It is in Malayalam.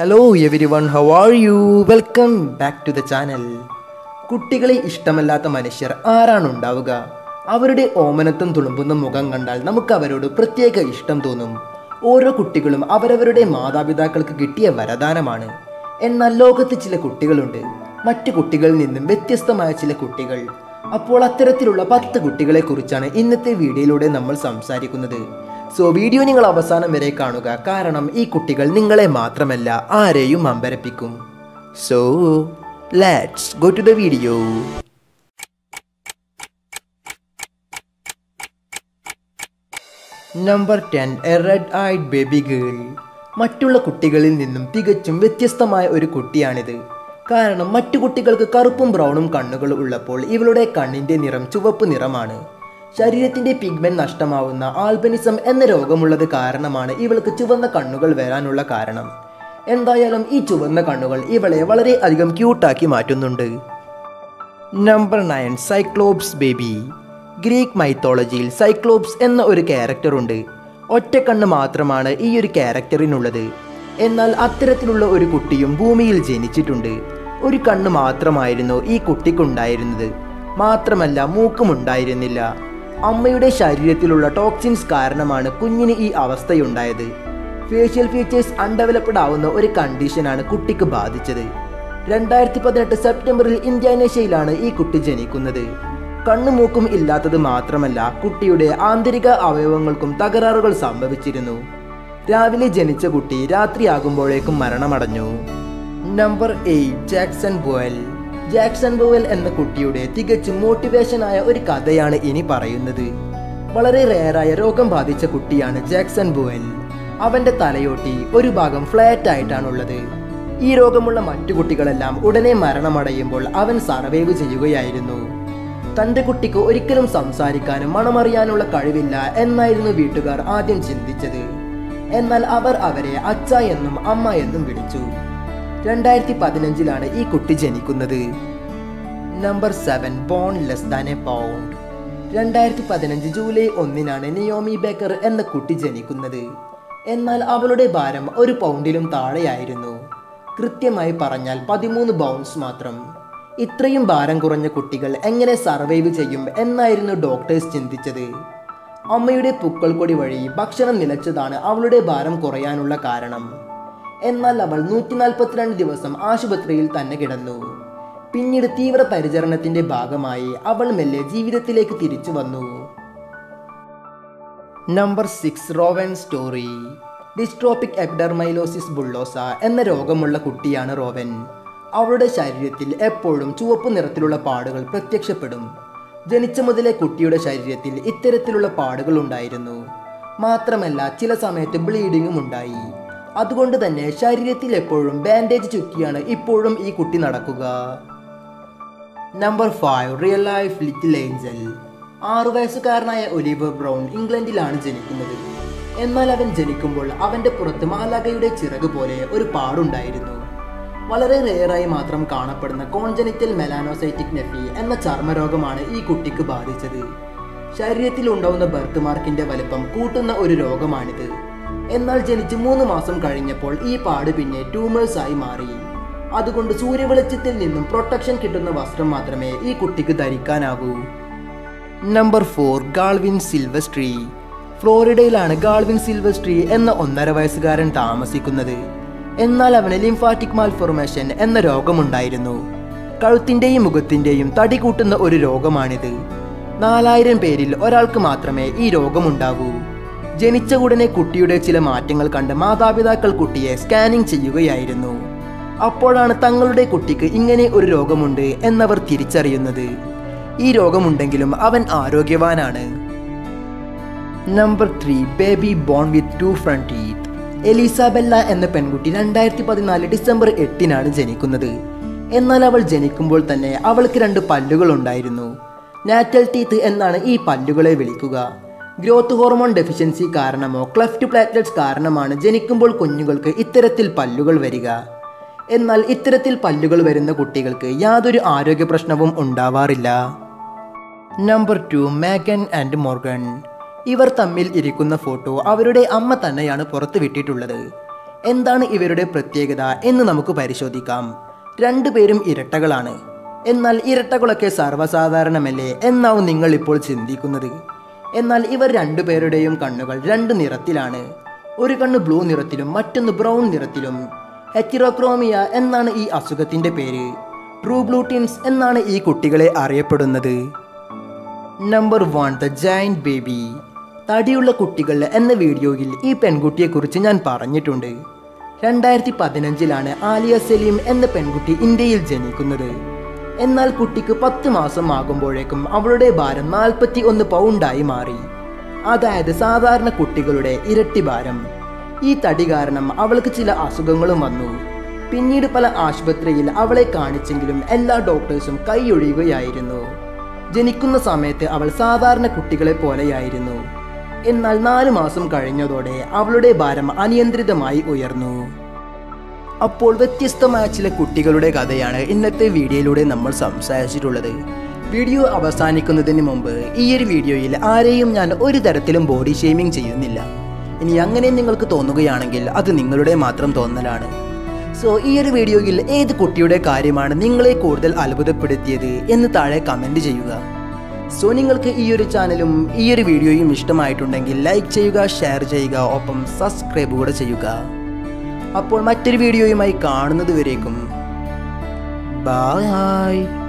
hello everyone how are you welcome back to the channel കുട്ടികളെ ഇഷ്ടമല്ലാത്ത മനുഷ്യർ ആരാണ് ഉണ്ടാവുക അവരുടെ ഓമനത്വം തുളുമ്പുന്ന മുഖം കണ്ടാൽ നമുക്ക് അവരോട് പ്രത്യേക ഇഷ്ടം തോന്നും ഓരോ കുട്ടികളും അവരവരുടെ മാതാപിതാക്കൾക്ക് കിട്ടിയ വരദാനമാണ് എന്നാൽ ലോകത്ത് ചില കുട്ടികളുണ്ട് മറ്റു കുട്ടികളിൽ നിന്നും വ്യത്യസ്തമായ ചില കുട്ടികൾ അപ്പോൾ അത്തരത്തിലുള്ള പത്ത് കുട്ടികളെ കുറിച്ചാണ് ഇന്നത്തെ വീഡിയോയിലൂടെ നമ്മൾ സംസാരിക്കുന്നത് സോ വീഡിയോ നിങ്ങൾ അവസാനം വരെ കാണുക കാരണം ഈ കുട്ടികൾ നിങ്ങളെ മാത്രമല്ല ആരെയും അമ്പരപ്പിക്കും so let's go to the video number ten a red eyed baby girl മറ്റുള്ള കുട്ടികളിൽ നിന്നും തികച്ചും വ്യത്യസ്തമായ ഒരു കുട്ടിയാണിത് കാരണം മറ്റു കുട്ടികൾക്ക് കറുപ്പും ബ്രൗണും കണ്ണുകൾ ഉള്ളപ്പോൾ ഇവളുടെ കണ്ണിന്റെ നിറം ചുവപ്പ് നിറമാണ് ശരീരത്തിന്റെ പിഗ്മെന്റ് നഷ്ടമാവുന്ന ആൽബനിസം എന്ന രോഗമുള്ളത് കാരണമാണ് ഇവൾക്ക് ചുവന്ന കണ്ണുകൾ വരാനുള്ള കാരണം എന്തായാലും ഈ ചുവന്ന കണ്ണുകൾ ഇവളെ വളരെ അധികം ക്യൂട്ടാക്കി മാറ്റുന്നുണ്ട് number nine Cyclops baby Greek മൈത്തോളജിയിൽ സൈക്ലോപ്സ് എന്ന ഒരു ക്യാരക്ടർ ഉണ്ട് ഒറ്റ കണ്ണ് മാത്രമാണ് ഈ ഒരു ക്യാരക്ടറിനുള്ളത് എന്നാൽ അത്തരത്തിലുള്ള ഒരു കുട്ടിയും ഭൂമിയിൽ ജനിച്ചിട്ടുണ്ട് ഒരു കണ്ണ് മാത്രമായിരുന്നു ഈ കുട്ടിക്കുണ്ടായിരുന്നത് മാത്രമല്ല മൂക്കുമുണ്ടായിരുന്നില്ല അമ്മയുടെ ശരീരത്തിലുള്ള ടോക്സിൻസ് കാരണമാണ് കുഞ്ഞിന് ഈ അവസ്ഥയുണ്ടായത് ഫേഷ്യൽ ഫീച്ചേഴ്സ് അൺഡെവലപ്ഡ് ആവുന്ന ഒരു കണ്ടീഷനാണ് കുട്ടിക്ക് ബാധിച്ചത് രണ്ടായിരത്തി പതിനെട്ട് സെപ്റ്റംബറിൽ ഇന്തോനേഷ്യയിലാണ് ഈ കുട്ടി ജനിക്കുന്നത് കണ്ണുമൂക്കും ഇല്ലാത്തത് മാത്രമല്ല കുട്ടിയുടെ ആന്തരിക അവയവങ്ങൾക്കും തകരാറുകൾ സംഭവിച്ചിരുന്നു രാവിലെ ജനിച്ച കുട്ടി രാത്രിയാകുമ്പോഴേക്കും മരണമടഞ്ഞു number eight Jaxon Buell Jaxon Buell എന്ന കുട്ടിയുടെ തികച്ചും മോട്ടിവേഷനായ ഒരു കഥയാണ് ഇനി പറയുന്നത് വളരെ റെയറായ രോഗം ബാധിച്ച കുട്ടിയാണ് ജാക്സൺ ബോവൽ അവന്റെ തലയോട്ടി ഒരു ഭാഗം ഫ്ലാറ്റ് ആയിട്ടാണുള്ളത് ഈ രോഗമുള്ള മറ്റു കുട്ടികളെല്ലാം ഉടനെ മരണമടയുമ്പോൾ അവൻ സർവൈവ് ചെയ്യുകയായിരുന്നു തന്റെ കുട്ടിക്ക് ഒരിക്കലും സംസാരിക്കാനും മണമറിയാനുള്ള കഴിവില്ല എന്നായിരുന്നു വീട്ടുകാർ ആദ്യം ചിന്തിച്ചത് എന്നാൽ അവർ അവരെ അച്ഛ എന്നും അമ്മ എന്നും വിളിച്ചു രണ്ടായിരത്തി പതിനഞ്ചിലാണ് ഈ കുട്ടി ജനിക്കുന്നത് number seven born less than a pound രണ്ടായിരത്തി പതിനഞ്ച് ജൂലൈ ഒന്നിനാണ് നിയോമി ബേക്കർ എന്ന കുട്ടി ജനിക്കുന്നത് എന്നാൽ അവളുടെ ഭാരം ഒരു പൗണ്ടിലും താഴെയായിരുന്നു കൃത്യമായി പറഞ്ഞാൽ പതിമൂന്ന് ബൗൺസ് മാത്രം ഇത്രയും ഭാരം കുറഞ്ഞ കുട്ടികൾ എങ്ങനെ സർവൈവ് ചെയ്യും എന്നായിരുന്നു ഡോക്ടേഴ്സ് ചിന്തിച്ചത് അമ്മയുടെ പുക്കൾ കൊടി വഴി ഭക്ഷണം നിലച്ചതാണ് അവളുടെ ഭാരം കുറയാനുള്ള കാരണം എന്നാൽ അവൾ നൂറ്റി നാൽപ്പത്തിരണ്ട് ദിവസം ആശുപത്രിയിൽ തന്നെ കിടന്നു പിന്നീട് തീവ്ര പരിചരണത്തിന്റെ ഭാഗമായി അവൾ മെല്ലെ ജീവിതത്തിലേക്ക് തിരിച്ചു വന്നു number six Rowan Story dystrophic epidermolysis bullosa എന്ന രോഗമുള്ള കുട്ടിയാണ് റോവൻ അവളുടെ ശരീരത്തിൽ എപ്പോഴും ചുവപ്പ് നിറത്തിലുള്ള പാടുകൾ പ്രത്യക്ഷപ്പെടും ജനിച്ച മുതലേ കുട്ടിയുടെ ശരീരത്തിൽ ഇത്തരത്തിലുള്ള പാടുകൾ ഉണ്ടായിരുന്നു മാത്രമല്ല ചില സമയത്ത് ബ്ലീഡിങ്ങും ഉണ്ടായി അതുകൊണ്ട് തന്നെ ശരീരത്തിൽ എപ്പോഴും ബാൻഡേജ് ചുറ്റിയാണ് ഇപ്പോഴും ഈ കുട്ടി നടക്കുക number five real life little angel ആറു വയസ്സുകാരനായ ഒലിവർ ബ്രൗൺ ഇംഗ്ലണ്ടിലാണ് ജനിക്കുന്നത് എന്നാൽ അവൻ ജനിക്കുമ്പോൾ അവന്റെ പുറത്ത് മാലാകയുടെ ചിറക് പോലെ ഒരു പാടുണ്ടായിരുന്നു വളരെ റെയറായി മാത്രം കാണപ്പെടുന്ന കോൺജനിറ്റൽ മെലാനോസൈറ്റിക് നെഫി എന്ന ചർമ്മരോഗമാണ് ഈ കുട്ടിക്ക് ബാധിച്ചത് ശരീരത്തിൽ ഉണ്ടാവുന്ന ബർത്ത് മാർക്കിന്റെ വലിപ്പം കൂട്ടുന്ന ഒരു രോഗമാണിത് എന്നാൽ ജനിച്ച് മൂന്ന് മാസം കഴിഞ്ഞപ്പോൾ ഈ പാട് പിന്നെ ട്യൂമേഴ്സ് ആയി മാറി അതുകൊണ്ട് സൂര്യവെളിച്ചത്തിൽ നിന്നും പ്രൊട്ടക്ഷൻ കിട്ടുന്ന വസ്ത്രം മാത്രമേ ഈ കുട്ടിക്ക് ധരിക്കാനാകൂ നമ്പർ ഫോർ ഗാൾവിൻ സിൽവസ്ട്രീ ഫ്ലോറിഡയിലാണ് ഗാൾവിൻ സിൽവസ്ട്രീ എന്ന ഒന്നര വയസ്സുകാരൻ താമസിക്കുന്നത് എന്നാൽ അവന് ലിംഫാറ്റിക് മാൽഫോർമേഷൻ എന്ന രോഗമുണ്ടായിരുന്നു കഴുത്തിന്റെയും മുഖത്തിന്റെയും തടി കൂട്ടുന്ന ഒരു രോഗമാണിത് നാലായിരം പേരിൽ ഒരാൾക്ക് മാത്രമേ ഈ രോഗമുണ്ടാവൂ ജനിച്ച ഉടനെ കുട്ടിയുടെ ചില മാറ്റങ്ങൾ കണ്ട് മാതാപിതാക്കൾ കുട്ടിയെ സ്കാനിംഗ് ചെയ്യുകയായിരുന്നു അപ്പോഴാണ് തങ്ങളുടെ കുട്ടിക്ക് ഇങ്ങനെ ഒരു രോഗമുണ്ട് എന്നവർ തിരിച്ചറിയുന്നത് ഈ രോഗമുണ്ടെങ്കിലും അവൻ ആരോഗ്യവാനാണ് number three baby born with two front teeth Elisabella എന്ന പെൺകുട്ടി രണ്ടായിരത്തി പതിനാല് ഡിസംബർ എട്ടിനാണ് ജനിക്കുന്നത് എന്നാൽ അവൾ ജനിക്കുമ്പോൾ തന്നെ അവൾക്ക് രണ്ട് പല്ലുകൾ ഉണ്ടായിരുന്നു നാറ്റൽ ടീത്ത് എന്നാണ് ഈ പല്ലുകളെ വിളിക്കുക ഗ്രോത്ത് ഹോർമോൺ ഡെഫിഷ്യൻസി കാരണമോ ക്ലഫ്റ്റ് പ്ലാറ്റ്ലെറ്റ്സ് കാരണമാണ് ജനിക്കുമ്പോൾ കുഞ്ഞുങ്ങൾക്ക് ഇത്തരത്തിൽ പല്ലുകൾ വരിക എന്നാൽ ഇത്തരത്തിൽ പല്ലുകൾ വരുന്ന കുട്ടികൾക്ക് യാതൊരു ആരോഗ്യ പ്രശ്നവും ഉണ്ടാവാറില്ല number two Megan and Morgan ഇവർ തമ്മിൽ ഇരിക്കുന്ന ഫോട്ടോ അവരുടെ അമ്മ തന്നെയാണ് പുറത്തുവിട്ടിട്ടുള്ളത് എന്താണ് ഇവരുടെ പ്രത്യേകത എന്ന് നമുക്ക് പരിശോധിക്കാം രണ്ടുപേരും ഇരട്ടകളാണ് എന്നാൽ ഇരട്ടകളൊക്കെ സർവ്വസാധാരണമല്ലേ എന്നാവും നിങ്ങൾ ഇപ്പോൾ ചിന്തിക്കുന്നത് എന്നാൽ ഇവർ രണ്ടുപേരുടെയും കണ്ണുകൾ രണ്ട് നിറത്തിലാണ് ഒരു കണ്ണ് ബ്ലൂ നിറത്തിലും മറ്റൊന്ന് ബ്രൗൺ നിറത്തിലും ഹെറ്റിറോക്രോമിയ എന്നാണ് ഈ അസുഖത്തിന്റെ പേര് ട്രൂ ബ്ലൂ ടിൻസ് എന്നാണ് ഈ കുട്ടികളെ അറിയപ്പെടുന്നത് number one the giant baby തടിയുള്ള കുട്ടികൾ എന്ന വീഡിയോയിൽ ഈ പെൺകുട്ടിയെക്കുറിച്ച് ഞാൻ പറഞ്ഞിട്ടുണ്ട് രണ്ടായിരത്തി പതിനഞ്ചിലാണ് ആലിയ സലീം എന്ന പെൺകുട്ടി ഇന്ത്യയിൽ ജനിക്കുന്നത് എന്നാൽ കുട്ടിക്ക് പത്ത് മാസം ആകുമ്പോഴേക്കും അവളുടെ ഭാരം നാൽപ്പത്തി ഒന്ന് പൗണ്ടായി മാറി അതായത് സാധാരണ കുട്ടികളുടെ ഇരട്ടി ഭാരം ഈ തടി കാരണം അവൾക്ക് ചില അസുഖങ്ങളും വന്നു പിന്നീട് പല ആശുപത്രിയിൽ അവളെ കാണിച്ചെങ്കിലും എല്ലാ ഡോക്ടേഴ്സും കൈയൊഴിയുകയായിരുന്നു ജനിക്കുന്ന സമയത്ത് അവൾ സാധാരണ കുട്ടികളെ പോലെയായിരുന്നു എന്നാൽ നാല് മാസം കഴിഞ്ഞതോടെ അവളുടെ ഭാരം അനിയന്ത്രിതമായി ഉയർന്നു അപ്പോൾ വ്യത്യസ്തമായ ചില കുട്ടികളുടെ കഥയാണ് ഇന്നത്തെ വീഡിയോയിലൂടെ നമ്മൾ സംസാരിച്ചിട്ടുള്ളത് വീഡിയോ അവസാനിക്കുന്നതിന് മുമ്പ് ഈ ഒരു വീഡിയോയിൽ ആരെയും ഞാൻ ഒരു തരത്തിലും ബോഡി ഷെയ്മിങ് ചെയ്യുന്നില്ല ഇനി അങ്ങനെ നിങ്ങൾക്ക് തോന്നുകയാണെങ്കിൽ അത് നിങ്ങളുടെ മാത്രം തോന്നലാണ് സോ ഈ ഒരു വീഡിയോയിൽ ഏത് കുട്ടിയുടെ കാര്യമാണ് നിങ്ങളെ കൂടുതൽ അത്ഭുതപ്പെടുത്തിയത് എന്ന് താഴെ കമൻറ്റ് ചെയ്യുക സോ നിങ്ങൾക്ക് ഈ ഒരു ചാനലും ഈ ഒരു വീഡിയോയും ഇഷ്ടമായിട്ടുണ്ടെങ്കിൽ ലൈക്ക് ചെയ്യുക ഷെയർ ചെയ്യുക ഒപ്പം സബ്സ്ക്രൈബ് കൂടെ ചെയ്യുക അപ്പോൾ മറ്റൊരു വീഡിയോയുമായി കാണുന്നത് വരേക്കും ബായ്